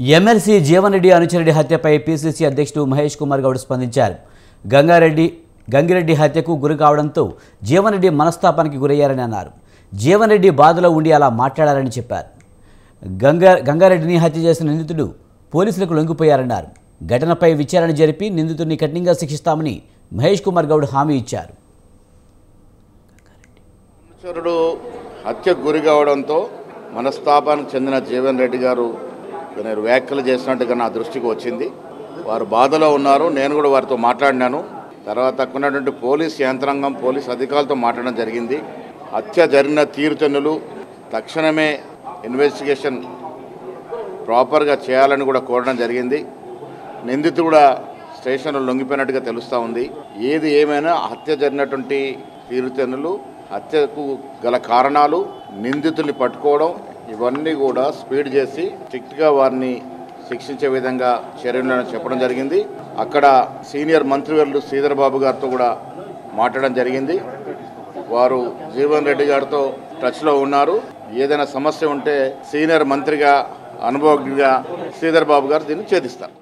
MLC Jeevan Reddy అనుచరుడి హత్యపై PCC అధ్యక్షుడు మహేష్ కుమార్ గౌడ్ స్పందించారు గంగారెడ్డి గంగిరెడ్డి హత్యకు గురి కావడంతో జీవన్ రెడ్డి మనస్తాపానికి గురయ్యారని అన్నారు జీవన్ రెడ్డి బాధలో ఉండి అలా మాట్లాడారని చెప్పారు గంగా గంగారెడ్డిని హత్య చేసిన నిందితుడు పోలీసులకు లొంగిపోయారన్నారు ఘటనపై విచారణ జరిపి నిందితుడిని కఠినంగా శిక్షిస్తామని మహేష్ కుమార్ గౌడ్ హామీ ఇచ్చారు అనుచరుడు హత్యకు గురి కావడంతో మనస్తాపానికి చెందిన జీవన్ రెడ్డి గారు కొన్ని వ్యాఖ్యలు చేసినట్టుగా నా దృష్టికి వచ్చింది వారు బాధలో ఉన్నారు నేను కూడా వారితో మాట్లాడినాను తర్వాత అక్కడ ఉన్నటువంటి పోలీస్ యంత్రాంగం పోలీస్ అధికారులతో మాట్లాడడం జరిగింది హత్య జరిగిన తీరుతెన్నులు తక్షణమే ఇన్వెస్టిగేషన్ ప్రాపర్గా చేయాలని కూడా కోరడం జరిగింది నిందితుడు కూడా స్టేషన్లో లొంగిపోయినట్టుగా తెలుస్తూ ఉంది ఏది ఏమైనా హత్య జరిగినటువంటి తీరుతెన్నులు హత్యకు గల కారణాలు నిందితుల్ని పట్టుకోవడం ఇవన్నీ కూడా స్పీడ్ చేసి స్ట్రిక్ట్గా వారిని శిక్షించే విధంగా చర్యలను చెప్పడం జరిగింది అక్కడ సీనియర్ మంత్రివర్యులు శ్రీధర్ బాబు గారితో కూడా మాట్లాడడం జరిగింది వారు జీవన్ రెడ్డి గారితో టచ్లో ఉన్నారు ఏదైనా సమస్య ఉంటే సీనియర్ మంత్రిగా అనుభవజ్ఞుడిగా శ్రీధర్ బాబు గారు దీన్ని ఛేదిస్తారు